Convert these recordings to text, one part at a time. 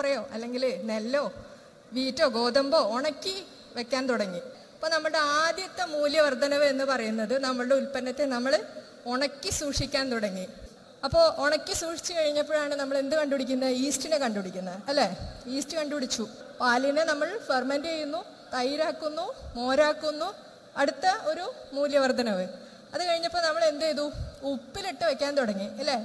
കൊപ്രയോ അല്ലെങ്കിൽ നെല്ലോ വീറ്റോ ഗോതമ്പോ ഉണക്കി വെക്കാൻ തുടങ്ങി അപ്പോൾ നമ്മുടെ ആദ്യത്തെ മൂല്യവർദ്ധനവ് എന്ന് പറയുന്നത് നമ്മളുടെ ഉൽപ്പന്നത്തെ നമ്മൾ ഉണക്കി സൂക്ഷിക്കാൻ തുടങ്ങി അപ്പോൾ ഉണക്കി സൂക്ഷിച്ചു കഴിഞ്ഞപ്പോഴാണ് നമ്മൾ എന്ത് കണ്ടുപിടിക്കുന്നത് ഈസ്റ്റിനെ കണ്ടുപിടിക്കുന്നത് അല്ലേ ഈസ്റ്റ് കണ്ടുപിടിച്ചു പാലിനെ നമ്മൾ ഫെർമെൻ്റ് ചെയ്യുന്നു തൈരാക്കുന്നു മോരാക്കുന്നു അടുത്ത ഒരു മൂല്യവർദ്ധനവ് അത് കഴിഞ്ഞപ്പോൾ നമ്മൾ എന്ത് ചെയ്തു ഉപ്പിലിട്ട് വെക്കാൻ തുടങ്ങി അല്ലേ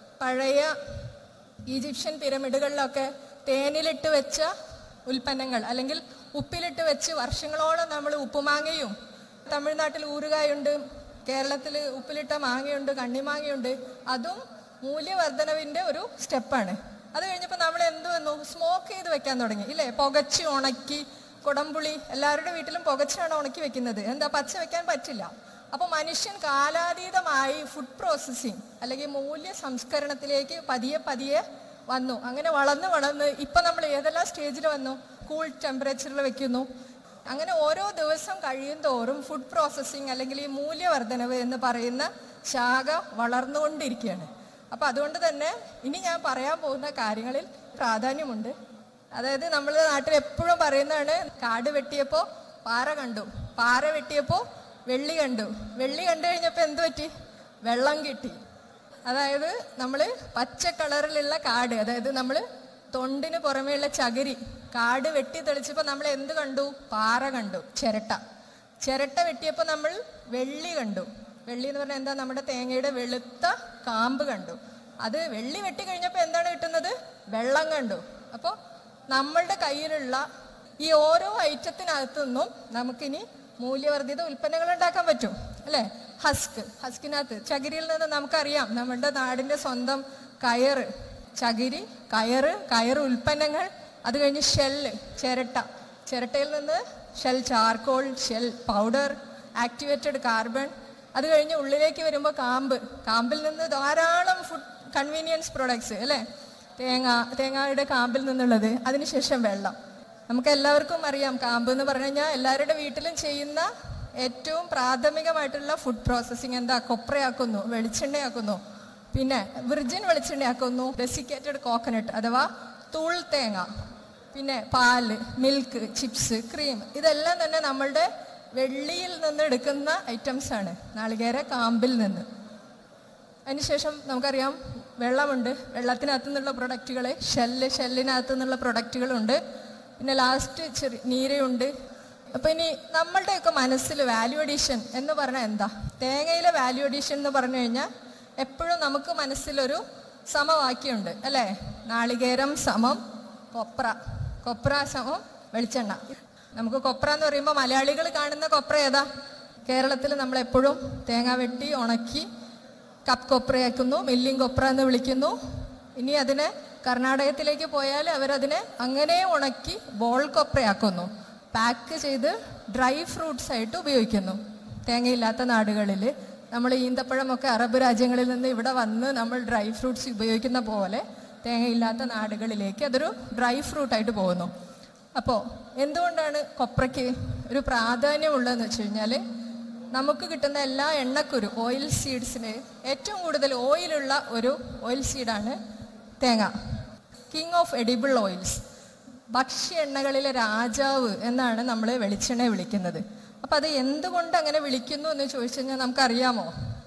പഴയ ഈജിപ്ഷ്യൻ പിരമിഡുകളിലൊക്കെ തേനിലിട്ട് വെച്ച ഉൽപ്പന്നങ്ങൾ അല്ലെങ്കിൽ ഉപ്പിലിട്ട് വെച്ച് വർഷങ്ങളോളം നമ്മൾ ഉപ്പുമാങ്ങയും തമിഴ്നാട്ടിൽ ഊറുകായുണ്ട് കേരളത്തിൽ ഉപ്പിലിട്ട മാങ്ങയുണ്ട് കണ്ണിമാങ്ങയുണ്ട് അതും മൂല്യവർദ്ധനവിൻ്റെ ഒരു സ്റ്റെപ്പാണ് അത് കഴിഞ്ഞപ്പോൾ നമ്മൾ എന്ത് വന്നു സ്മോക്ക് ചെയ്ത് വെക്കാൻ തുടങ്ങി ഇല്ലേ പുകച്ച് ഉണക്കി കുടംപുളി എല്ലാവരുടെ വീട്ടിലും പുകച്ചാണ് ഉണക്കി വെക്കുന്നത് എന്താ പച്ച വെക്കാൻ പറ്റില്ല അപ്പോൾ മനുഷ്യൻ കാലാതീതമായി ഫുഡ് പ്രോസസ്സിങ് അല്ലെങ്കിൽ മൂല്യ സംസ്കരണത്തിലേക്ക് പതിയെ പതിയെ വന്നു അങ്ങനെ വളർന്ന് വളർന്ന് ഇപ്പം നമ്മൾ ഏതെല്ലാം സ്റ്റേജിൽ വന്നു കൂൾ ടെമ്പറേച്ചറിൽ വെക്കുന്നു അങ്ങനെ ഓരോ ദിവസം കഴിയും തോറും ഫുഡ് പ്രോസസ്സിങ് അല്ലെങ്കിൽ ഈ മൂല്യവർദ്ധനവ് എന്ന് പറയുന്ന ശാഖ വളർന്നുകൊണ്ടിരിക്കുകയാണ് അപ്പം അതുകൊണ്ട് തന്നെ ഇനി ഞാൻ പറയാൻ പോകുന്ന കാര്യങ്ങളിൽ പ്രാധാന്യമുണ്ട് അതായത് നമ്മൾ നാട്ടിൽ എപ്പോഴും പറയുന്നതാണ് കാട് വെട്ടിയപ്പോൾ പാറ കണ്ടു പാറ വെട്ടിയപ്പോൾ വെള്ളി കണ്ടു വെള്ളി കണ്ടു കഴിഞ്ഞപ്പോൾ എന്ത് പറ്റി വെള്ളം കിട്ടി അതായത് നമ്മൾ പച്ച കളറിലുള്ള കാട് അതായത് നമ്മൾ തൊണ്ടിന് പുറമേയുള്ള ചകിരി കാട് വെട്ടി തെളിച്ചപ്പോൾ നമ്മൾ എന്ത് കണ്ടു പാറ കണ്ടു ചിരട്ട ചിരട്ട വെട്ടിയപ്പോൾ നമ്മൾ വെള്ളി കണ്ടു വെള്ളി എന്ന് പറഞ്ഞാൽ എന്താ നമ്മുടെ തേങ്ങയുടെ വെളുത്ത കാമ്പ് കണ്ടു അത് വെള്ളി വെട്ടി കഴിഞ്ഞപ്പോൾ എന്താണ് കിട്ടുന്നത് വെള്ളം കണ്ടു അപ്പോൾ നമ്മളുടെ കയ്യിലുള്ള ഈ ഓരോ ഐറ്റത്തിനകത്തു നിന്നും നമുക്കിനി മൂല്യവർദ്ധിത ഉൽപ്പന്നങ്ങൾ ഉണ്ടാക്കാൻ പറ്റും അല്ലേ ഹസ്ക് ഹസ്കിനകത്ത് ചകിരിയിൽ നിന്ന് നമുക്കറിയാം നമ്മുടെ നാടിൻ്റെ സ്വന്തം കയറ് ചകിരി കയറ് കയറ് ഉൽപ്പന്നങ്ങൾ അത് കഴിഞ്ഞ് ഷെല്ല് ചിരട്ട ചിരട്ടയിൽ നിന്ന് shell charcoal shell powder activated carbon അത് കഴിഞ്ഞ് ഉള്ളിലേക്ക് വരുമ്പോൾ കാമ്പ് കാമ്പിൽ നിന്ന് ധാരാളം ഫുഡ് കൺവീനിയൻസ് പ്രോഡക്ട്സ് അല്ലേ തേങ്ങ തേങ്ങയുടെ കാമ്പിൽ നിന്നുള്ളത് അതിനുശേഷം വെള്ളം നമുക്ക് എല്ലാവർക്കും അറിയാം കാമ്പ് എന്ന് പറഞ്ഞു കഴിഞ്ഞാൽ എല്ലാവരുടെ വീട്ടിലും ചെയ്യുന്ന ഏറ്റവും പ്രാഥമികമായിട്ടുള്ള ഫുഡ് പ്രോസസ്സിങ് എന്താ കൊപ്രയാക്കുന്നു വെളിച്ചെണ്ണയാക്കുന്നു പിന്നെ വിർജിൻ വെളിച്ചെണ്ണയാക്കുന്നു ഡെസിക്കേറ്റഡ് കോക്കനട്ട് അഥവാ തൂൾ തേങ്ങ പിന്നെ പാല് മിൽക്ക് ചിപ്സ് ക്രീം ഇതെല്ലാം തന്നെ നമ്മളുടെ വെള്ളിയിൽ നിന്ന് എടുക്കുന്ന ഐറ്റംസ് ആണ് നാളികേര കാമ്പിൽ നിന്ന് അതിനുശേഷം നമുക്കറിയാം വെള്ളമുണ്ട് വെള്ളത്തിനകത്തു നിന്നുള്ള പ്രൊഡക്റ്റുകൾ ഷെല്ല് ഷെല്ലിനകത്തു നിന്നുള്ള പ്രൊഡക്റ്റുകളുണ്ട് പിന്നെ ലാസ്റ്റ് ചെറിയ നീരയുണ്ട് അപ്പോൾ ഇനി നമ്മളുടെയൊക്കെ മനസ്സിൽ വാല്യൂ അഡീഷൻ എന്ന് പറഞ്ഞാൽ എന്താ തേങ്ങയിലെ വാല്യൂ അഡീഷൻ എന്ന് പറഞ്ഞു കഴിഞ്ഞാൽ എപ്പോഴും നമുക്ക് മനസ്സിലൊരു സമവാക്യമുണ്ട് അല്ലേ നാളികേരം സമം കൊപ്ര കൊപ്ര സമം വെളിച്ചെണ്ണ നമുക്ക് കൊപ്ര എന്ന് പറയുമ്പോൾ മലയാളികൾ കാണുന്ന കൊപ്ര ഏതാ കേരളത്തിൽ നമ്മൾ എപ്പോഴും തേങ്ങ വെട്ടി ഉണക്കി കപ്പ് കൊപ്രയാക്കുന്നു മില്ലിംഗ് കൊപ്ര എന്ന് വിളിക്കുന്നു ഇനി അതിനെ കർണാടകത്തിലേക്ക് പോയാൽ അവരതിനെ അങ്ങനെ ഉണക്കി ബോൾ കൊപ്രയാക്കുന്നു പാക്ക് ചെയ്ത് ഡ്രൈ ഫ്രൂട്ട്സ് ആയിട്ട് ഉപയോഗിക്കുന്നു തേങ്ങയില്ലാത്ത നാടുകളിൽ നമ്മൾ ഈന്തപ്പഴമൊക്കെ അറബ് രാജ്യങ്ങളിൽ നിന്ന് ഇവിടെ വന്ന് നമ്മൾ ഡ്രൈ ഫ്രൂട്ട്സ് ഉപയോഗിക്കുന്ന പോലെ തേങ്ങയില്ലാത്ത നാടുകളിലേക്ക് അതൊരു ഡ്രൈ ഫ്രൂട്ടായിട്ട് പോകുന്നു അപ്പോൾ എന്തുകൊണ്ടാണ് കൊപ്രയ്ക്ക് ഒരു പ്രാധാന്യമുള്ളതെന്ന് വെച്ച് കഴിഞ്ഞാൽ നമുക്ക് കിട്ടുന്ന എല്ലാ എണ്ണക്കുരു ഓയിൽ സീഡ്സിന് ഏറ്റവും കൂടുതൽ ഓയിലുള്ള ഒരു ഓയിൽ സീഡാണ് തേങ്ങ കിങ് ഓഫ് എഡിബിൾ ഓയിൽസ് ഭക്ഷ്യ എണ്ണകളിലെ രാജാവ് എന്നാണ് നമ്മൾ വെളിച്ചെണ്ണയെ വിളിക്കുന്നത് അപ്പം അത് എന്തുകൊണ്ട് അങ്ങനെ വിളിക്കുന്നു എന്ന് ചോദിച്ചു കഴിഞ്ഞാൽ നമുക്കറിയാമോ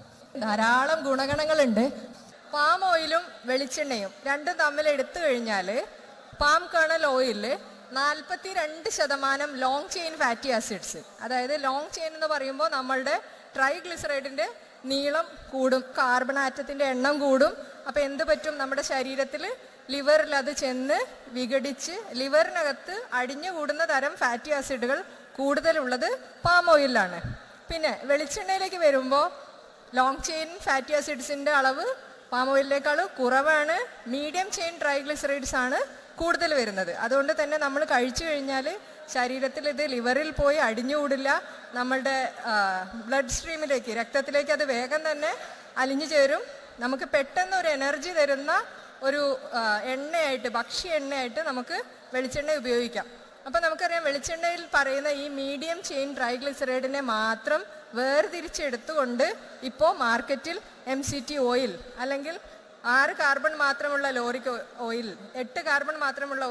ധാരാളം ഗുണഗണങ്ങളുണ്ട് പാം ഓയിലും വെളിച്ചെണ്ണയും രണ്ടും തമ്മിൽ എടുത്തു കഴിഞ്ഞാൽ പാം കേണൽ ഓയിലിൽ നാൽപ്പത്തി രണ്ട് ശതമാനം ലോങ് ചെയിൻ ഫാറ്റി ആസിഡ്സ് അതായത് ലോങ് ചെയിൻ എന്ന് പറയുമ്പോൾ നമ്മളുടെ ട്രൈഗ്ലിസറൈഡിൻ്റെ നീളം കൂടും കാർബൺ ആറ്റത്തിൻ്റെ എണ്ണം കൂടും അപ്പോൾ എന്ത് പറ്റും നമ്മുടെ ശരീരത്തിൽ ലിവറിൽ അത് ചെന്ന് വിഘടിച്ച് ലിവറിനകത്ത് അടിഞ്ഞു കൂടുന്ന തരം ഫാറ്റി ആസിഡുകൾ കൂടുതലുള്ളത് പാം ഓയിലാണ് പിന്നെ വെളിച്ചെണ്ണയിലേക്ക് വരുമ്പോൾ ലോങ് ചെയിൻ ഫാറ്റി ആസിഡ്സിൻ്റെ അളവ് പാം ഓയിലിനേക്കാൾ കുറവാണ് മീഡിയം ചെയിൻ ട്രൈഗ്ലിസറൈഡ്സ് ആണ് കൂടുതൽ വരുന്നത് അതുകൊണ്ട് തന്നെ നമ്മൾ കഴിച്ചു കഴിഞ്ഞാൽ ശരീരത്തിൽ ഇത് ലിവറിൽ പോയി അടിഞ്ഞുകൂടില്ല നമ്മളുടെ ബ്ലഡ് സ്ട്രീമിലേക്ക് രക്തത്തിലേക്ക് അത് വേഗം തന്നെ അലിഞ്ഞു ചേരും നമുക്ക് പെട്ടെന്ന് ഒരു എനർജി തരുന്ന ഒരു ആ, എണ്ണയായിട്ട് ഭക്ഷ്യ എണ്ണയായിട്ട് നമുക്ക് വെളിച്ചെണ്ണ ഉപയോഗിക്കാം അപ്പം നമുക്കറിയാം വെളിച്ചെണ്ണയിൽ പറയുന്ന ഈ മീഡിയം ചെയിൻ ട്രൈഗ്ലിസറൈഡിനെ മാത്രം വേർതിരിച്ചെടുത്തുകൊണ്ട് ഇപ്പോൾ മാർക്കറ്റിൽ എം സി ടി ഓയിൽ അല്ലെങ്കിൽ ആറ് കാർബൺ മാത്രമുള്ള ലോറിക് ഓയിൽ എട്ട് കാർബൺ മാത്രമുള്ള